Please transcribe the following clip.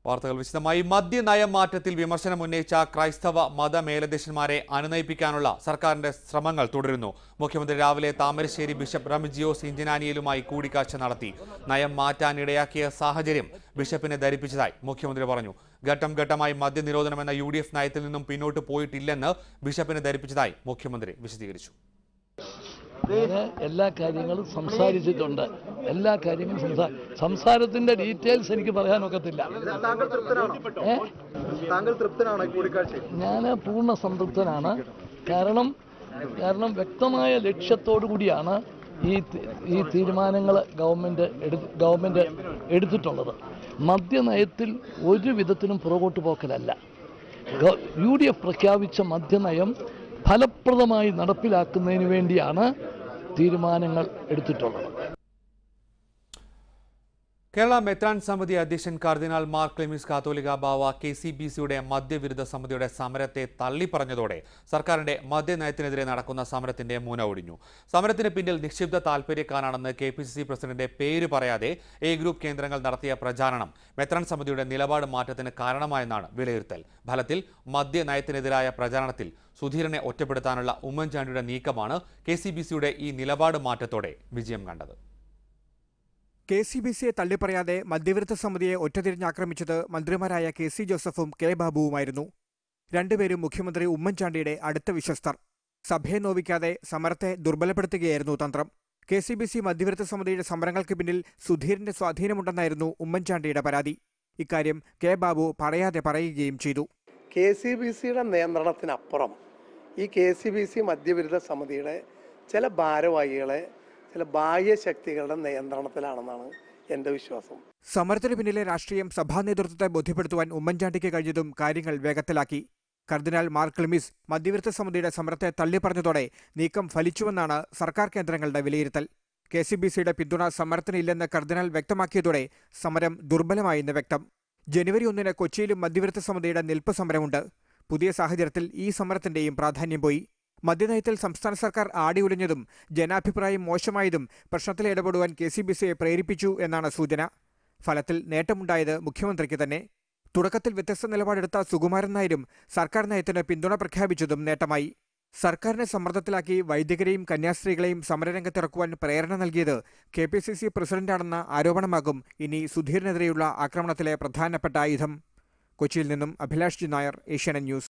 വാർത്തകൾ വിശദമായി മദ്യനയം മാറ്റത്തിൽ വിമർശനം ഉന്നയിച്ച ക്രൈസ്തവ മത മേലധ്യക്ഷന്മാരെ അനുനയിപ്പിക്കാനുള്ള സർക്കാരിന്റെ ശ്രമങ്ങൾ തുടരുന്നു മുഖ്യമന്ത്രി രാവിലെ താമരശ്ശേരി ബിഷപ്പ് റമിജിയോസ് ഇഞ്ചനാനിയലുമായി കൂടിക്കാഴ്ച നടത്തി നയം മാറ്റാനിടയാക്കിയ സാഹചര്യം ബിഷപ്പിനെ ധരിപ്പിച്ചതായി മുഖ്യമന്ത്രി പറഞ്ഞു ഘട്ടം ഘട്ടമായി മദ്യനിരോധനമെന്ന യു ഡി എഫ് നയത്തിൽ നിന്നും പിന്നോട്ട് പോയിട്ടില്ലെന്ന് ബിഷപ്പിനെ ധരിപ്പിച്ചതായി മുഖ്യമന്ത്രി വിശദീകരിച്ചു ഞാൻ എല്ലാ കാര്യങ്ങളും സംസാരിച്ചിട്ടുണ്ട് എല്ലാ കാര്യങ്ങളും സംസാ സംസാരത്തിന്റെ ഡീറ്റെയിൽസ് എനിക്ക് പറയാനൊക്കത്തില്ല താങ്കൾ തൃപ്തനാണോ ഏ താങ്കൾ തൃപ്തനാണോ ഈ കൂടിക്കാഴ്ചയിൽ ഞാൻ പൂർണ്ണ സംതൃപ്തനാണ് കാരണം കാരണം വ്യക്തമായ ലക്ഷ്യത്തോടു കൂടിയാണ് ഈ തി- ഈ തീരുമാനങ്ങൾ ഗവൺമെൻറ് എടു ഗവൺമെൻറ് എടുത്തിട്ടുള്ളത് മദ്യനയത്തിൽ ഒരു വിധത്തിലും പുറകോട്ട് പോക്കലല്ല ഗ- യു ഡി എഫ് പ്രഖ്യാപിച്ച മദ്യനയം ഫലപ്രദമായി നടപ്പിലാക്കുന്നതിന് വേണ്ടിയാണ് തീരുമാനങ്ങൾ എടുത്തിട്ടുള്ളത് കേരള മെത്രാൻ സമിതി അധ്യക്ഷൻ കർദിനാൾ മാർ ക്ലിമിസ് കാത്തോലിക ബാവ കെ സി ബി സിയുടെ മദ്യവിരുദ്ധ സമിതിയുടെ സമരത്തെ തള്ളിപ്പറഞ്ഞതോടെ സർക്കാരിന്റെ മദ്യനയത്തിനെതിരെ നടക്കുന്ന സമരത്തിന്റെ മുന ഒടിഞ്ഞു സമരത്തിന് പിന്നിൽ നിക്ഷിപ്ത താൽപര്യക്കാരാണെന്ന് K P C C president പേര് പറയാതെ എ ഗ്രൂപ്പ് കേന്ദ്രങ്ങൾ നടത്തിയ പ്രചാരണം മെത്രാൻ സമിതിയുടെ നിലപാട് മാറ്റത്തിന് കാരണമായെന്നാണ് വിലയിരുത്തൽ ഫലത്തിൽ മദ്യനയത്തിനെതിരായ പ്രചാരണത്തിൽ സുധീരനെ ഒറ്റപ്പെടുത്താനുള്ള ഉമ്മൻചാണ്ടിയുടെ നീക്കമാണ് കെ സി ബി സിയുടെ ഈ നിലപാട് മാറ്റത്തോടെ വിജയം കണ്ടത് കെ സി ബി സിയെ തള്ളിപ്പറയാതെ മദ്യവിരുദ്ധ സമിതിയെ ഒറ്റതിരിഞ്ഞാക്രമിച്ചത് മന്ത്രിമാരായ കെ സി ജോസഫും കെ ബാബുവുമായിരുന്നു രണ്ടുപേരും മുഖ്യമന്ത്രി ഉമ്മൻചാണ്ടിയുടെ അടുത്ത വിശ്വസ്തർ സഭയെ നോവിക്കാതെ സമരത്തെ ദുർബലപ്പെടുത്തുകയായിരുന്നു തന്ത്രം കെ സി ബി സി മദ്യവിരുദ്ധ സമിതിയുടെ സമരങ്ങൾക്ക് പിന്നിൽ സുധീറിന്റെ സ്വാധീനമുണ്ടെന്നായിരുന്നു ഉമ്മൻചാണ്ടിയുടെ പരാതി ഇക്കാര്യം കെ ബാബു പറയാതെ പറയുകയും ചെയ്തു കെ സി ബി സിയുടെ നിയന്ത്രണത്തിനപ്പുറം ഈ കെ സി ബി സി മദ്യവിരുദ്ധ സമിതിയുടെ ചില ഭാരവാഹികളെ ചില ബാഹ്യശക്തികളുടെ നിയന്ത്രണത്തിലാണെന്നാണ് എൻ്റെ വിശ്വാസം സമരത്തിന് പിന്നിലെ രാഷ്ട്രീയം സഭാ നേതൃത്വത്തെ ബോധ്യപ്പെടുത്തുവാൻ ഉമ്മൻചാണ്ടിക്ക് കഴിഞ്ഞതും കാര്യങ്ങൾ വേഗത്തിലാക്കി കർദിനാൾ മാർ ക്ലിമിസ് മദ്യവിരുദ്ധ സമിതിയുടെ സമരത്തെ തള്ളിപ്പറഞ്ഞതോടെ നീക്കം ഫലിച്ചുവെന്നാണ് സർക്കാർ കേന്ദ്രങ്ങളുടെ വിലയിരുത്തൽ കെ സി ബി സിയുടെ പിന്തുണ സമരത്തിനില്ലെന്ന് കർദിനാൾ വ്യക്തമാക്കിയതോടെ സമരം ദുർബലമായെന്ന് വ്യക്തം ജനുവരി ഒന്നിന് കൊച്ചിയിലും മദ്യവിരുദ്ധ സമിതിയുടെ നിൽപ്പ് സമരമുണ്ട് പുതിയ സാഹചര്യത്തിൽ ഈ സമരത്തിന്റെയും പ്രാധാന്യം പോയി മദ്യനയത്തിൽ സംസ്ഥാന സർക്കാർ ആടിയുലഞ്ഞതും ജനാഭിപ്രായം മോശമായതും പ്രശ്നത്തിൽ ഇടപെടുവാൻ കെ സി ബി സിയെ പ്രേരിപ്പിച്ചു എന്നാണ് സൂചന ഫലത്തിൽ നേട്ടമുണ്ടായത് മുഖ്യമന്ത്രിക്ക് തന്നെ തുടക്കത്തിൽ വ്യത്യസ്ത നിലപാടെടുത്ത സുകുമാരൻ നായരും സർക്കാർ നയത്തിന് പിന്തുണ പ്രഖ്യാപിച്ചതും നേട്ടമായി സർക്കാരിനെ സമ്മർദ്ദത്തിലാക്കി വൈദികരെയും കന്യാസ്ത്രീകളെയും സമരരംഗത്തിറക്കുവാൻ പ്രേരണ നൽകിയത് കെ പി സി സി പ്രസിഡന്റാണെന്ന ആരോപണമാകും ഇനി സുധീറിനെതിരെയുള്ള ആക്രമണത്തിലെ പ്രധാനപ്പെട്ട ആയുധം കൊച്ചിയിൽ നിന്നും അഭിലാഷ് ജി നായർ ഏഷ്യാനെറ്റ് ന്യൂസ്